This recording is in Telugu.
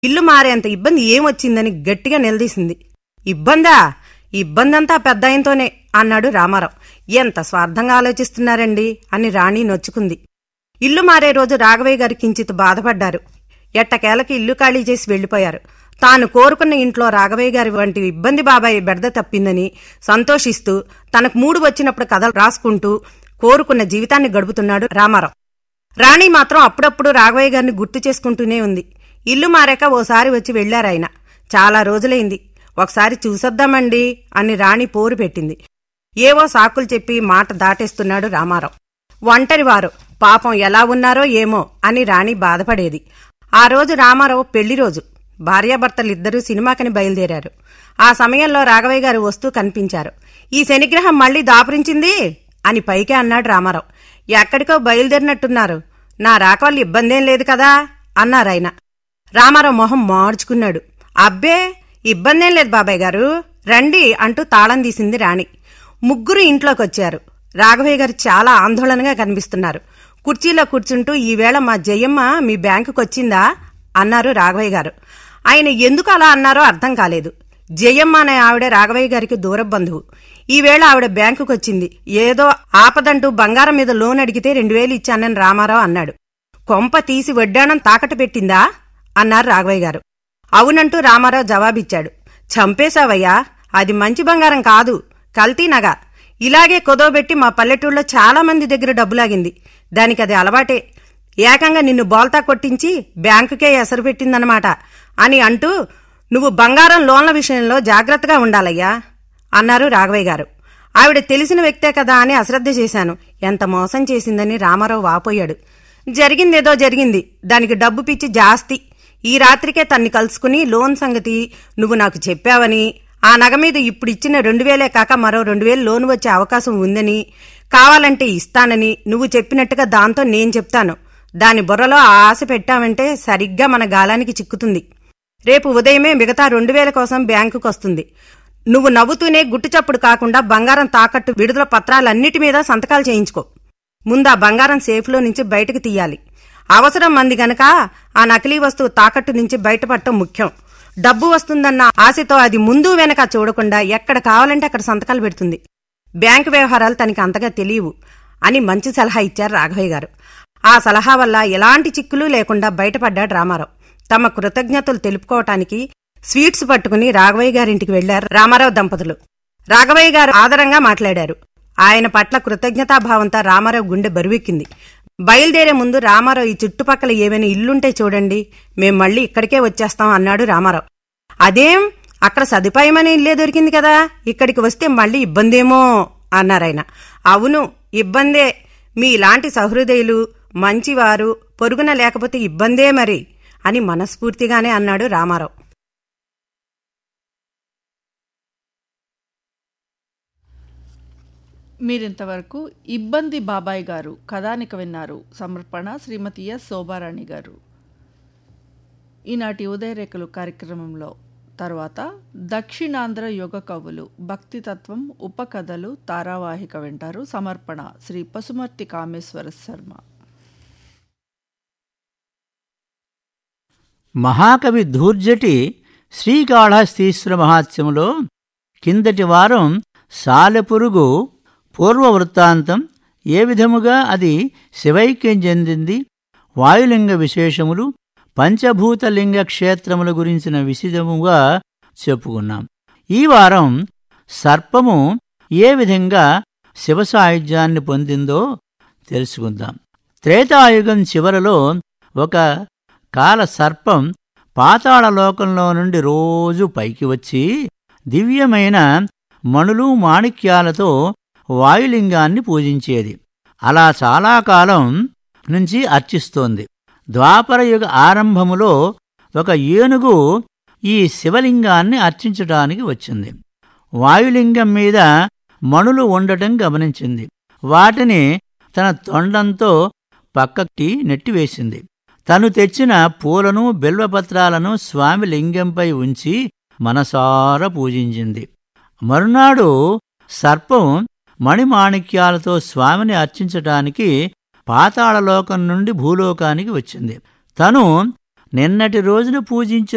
ఇల్లు మారేంత ఇబ్బంది ఏమొచ్చిందని గట్టిగా నిలదీసింది ఇబ్బందా ఇబ్బందంతా పెద్ద ఆయనతోనే అన్నాడు రామారావు ఎంత స్వార్థంగా ఆలోచిస్తున్నారండి అని రాణి నొచ్చుకుంది ఇల్లు మారే రోజు రాఘవయ్య గారు కించిత్ బాధపడ్డారు ఎట్టకేలకి ఇల్లు ఖాళీ చేసి వెళ్లిపోయారు తాను కోరుకున్న ఇంట్లో రాఘవయ్య గారి వంటి ఇబ్బంది బాబాయ్ బెడద తప్పిందని సంతోషిస్తూ తనకు మూడు వచ్చినప్పుడు కథలు రాసుకుంటూ కోరుకున్న జీవితాన్ని గడుపుతున్నాడు రామారావు రాణి మాత్రం అప్పుడప్పుడు రాఘవయ్య గారిని గుర్తు చేసుకుంటూనే ఉంది ఇల్లు మారాక ఓసారి వచ్చి వెళ్లారాయన చాలా రోజులైంది ఒకసారి చూసొద్దామండి అని రాణి పోరు పెట్టింది ఏవో సాకులు చెప్పి మాట దాటేస్తున్నాడు రామారావు ఒంటరివారు పాపం ఎలా ఉన్నారో ఏమో అని రాణి బాధపడేది ఆ రోజు రామారావు పెళ్లి రోజు భార్యాభర్తలిద్దరూ సినిమాకని బయలుదేరారు ఆ సమయంలో రాఘవయ్య గారు వస్తూ కనిపించారు ఈ శనిగ్రహం మళ్లీ దాపురించింది అని పైకే అన్నాడు రామారావు ఎక్కడికో బయలుదేరినట్టున్నారు నా రాక వల్ల ఇబ్బందేం లేదు కదా అన్నారాయన రామారావు మొహం మార్చుకున్నాడు అబ్బే ఇబ్బందేం లేదు బాబాయ్ గారు రండి అంటూ తాళం తీసింది రాణి ముగ్గురు ఇంట్లోకొచ్చారు రాఘవయ్య గారు చాలా ఆందోళనగా కనిపిస్తున్నారు కుర్చీలో కూర్చుంటూ ఈవేళ మా జయమ్మ మీ బ్యాంకుకొచ్చిందా అన్నారు రాఘవయ్య గారు ఆయన ఎందుకు అలా అన్నారో అర్థం కాలేదు జయమ్మ అనే ఆవిడ రాఘవయ్య గారికి దూర బంధువు ఈవేళ ఆవిడ బ్యాంకుకొచ్చింది ఏదో ఆపదంటూ బంగారం మీద లోన్ అడిగితే రెండు వేలు ఇచ్చానని రామారావు అన్నాడు కొంప తీసి వడ్డాణం తాకట్టు పెట్టిందా అన్నారు రాఘవయ్య గారు అవునంటూ రామారావు జవాబిచ్చాడు చంపేశావయ్యా అది మంచి బంగారం కాదు కల్తీ నగ ఇలాగే కుదవబెట్టి మా పల్లెటూళ్ళలో చాలా మంది దగ్గర డబ్బులాగింది దానికి అది అలవాటే ఏకంగా నిన్ను బోల్తా కొట్టించి బ్యాంకుకే ఎసరు పెట్టిందన్నమాట అని అంటూ నువ్వు బంగారం లోన్ల విషయంలో జాగ్రత్తగా ఉండాలయ్యా అన్నారు రాఘవయ్య గారు ఆవిడ తెలిసిన వ్యక్తే కదా అని అశ్రద్ధ చేశాను ఎంత మోసం చేసిందని రామారావు వాపోయాడు జరిగిందేదో జరిగింది దానికి డబ్బు పిచ్చి జాస్తి ఈ రాత్రికే తన్ని కలుసుకుని లోన్ సంగతి నువ్వు నాకు చెప్పావని ఆ నగ మీద ఇప్పుడు ఇచ్చిన రెండు వేలే కాక మరో రెండు వేలు లోన్ వచ్చే అవకాశం ఉందని కావాలంటే ఇస్తానని నువ్వు చెప్పినట్టుగా దాంతో నేను చెప్తాను దాని బుర్రలో ఆ ఆశ పెట్టావంటే సరిగ్గా మన గాలానికి చిక్కుతుంది రేపు ఉదయమే మిగతా రెండు వేల కోసం బ్యాంకుకు వస్తుంది నువ్వు నవ్వుతూనే గుట్టుచప్పుడు కాకుండా బంగారం తాకట్టు విడుదల పత్రాలన్నిటి మీద సంతకాలు చేయించుకో ముందు ఆ బంగారం సేఫ్లో నుంచి బయటకు తీయాలి అవసరం మంది గనక ఆ నకిలీ వస్తువు తాకట్టు నుంచి బయటపడటం ముఖ్యం డబ్బు వస్తుందన్న ఆశతో అది ముందు వెనక చూడకుండా ఎక్కడ కావాలంటే అక్కడ సంతకాలు పెడుతుంది బ్యాంకు వ్యవహారాలు తనకి అంతగా తెలియవు అని మంచి సలహా ఇచ్చారు రాఘవయ్య గారు ఆ సలహా వల్ల ఎలాంటి చిక్కులు లేకుండా బయటపడ్డాడు రామారావు తమ కృతజ్ఞతలు తెలుపుకోవటానికి స్వీట్స్ పట్టుకుని రాఘవయ్య గారింటికి వెళ్లారు రామారావు దంపతులు రాఘవయ్య గారు ఆదరంగా మాట్లాడారు ఆయన పట్ల కృతజ్ఞతాభావంతో రామారావు గుండె బరువెక్కింది బయలుదేరే ముందు రామారావు ఈ చుట్టుపక్కల ఏమైనా ఇల్లుంటే చూడండి మేం మళ్ళీ ఇక్కడికే వచ్చేస్తాం అన్నాడు రామారావు అదేం అక్కడ సదుపాయమైన ఇల్లే దొరికింది కదా ఇక్కడికి వస్తే మళ్ళీ ఇబ్బందేమో అన్నారాయన అవును ఇబ్బందే మీ ఇలాంటి సహృదయులు మంచివారు పొరుగున లేకపోతే ఇబ్బందే మరి అని మనస్ఫూర్తిగానే అన్నాడు రామారావు మీరింతవరకు ఇబ్బంది బాబాయ్ గారు కథానిక విన్నారు సమర్పణ శ్రీమతి ఎస్ శోభారాణి గారు ఈనాటి ఉదయరేఖలు కార్యక్రమంలో తర్వాత దక్షిణాంధ్ర యోగ కవులు భక్తితత్వం ఉపకథలు తారావాహిక వింటారు సమర్పణ శ్రీ పసుమర్తి కామేశ్వర శర్మ మహాకవి ధూర్జటి శ్రీకాళహస్తీశ్వర మహాత్మ్యంలో కిందటి వారం సాలెపురుగు పూర్వ వృత్తాంతం ఏ విధముగా అది శివైక్యం చెందింది వాయులింగ విశేషములు పంచభూతలింగ క్షేత్రముల గురించిన విశదముగా చెప్పుకున్నాం ఈ వారం సర్పము ఏ విధంగా శివ సాయుధ్యాన్ని పొందిందో తెలుసుకుందాం త్రేతాయుగం చివరలో ఒక కాల సర్పం పాతాళ లోకంలో నుండి రోజు పైకి వచ్చి దివ్యమైన మణులు మాణిక్యాలతో వాయులింగాన్ని పూజించేది అలా చాలా కాలం నుంచి అర్చిస్తోంది ద్వాపరయుగ ఆరంభములో ఒక ఏనుగు ఈ శివలింగాన్ని అర్చించటానికి వచ్చింది వాయులింగం మీద మణులు ఉండటం గమనించింది వాటిని తన తొండంతో పక్కకి నెట్టివేసింది తను తెచ్చిన పూలను బిల్వపత్రాలను స్వామి లింగంపై ఉంచి మనసార పూజించింది మరునాడు సర్పం మణిమాణిక్యాలతో స్వామిని అర్చించటానికి పాతాళలోకం నుండి భూలోకానికి వచ్చింది తను నిన్నటి రోజున పూజించిన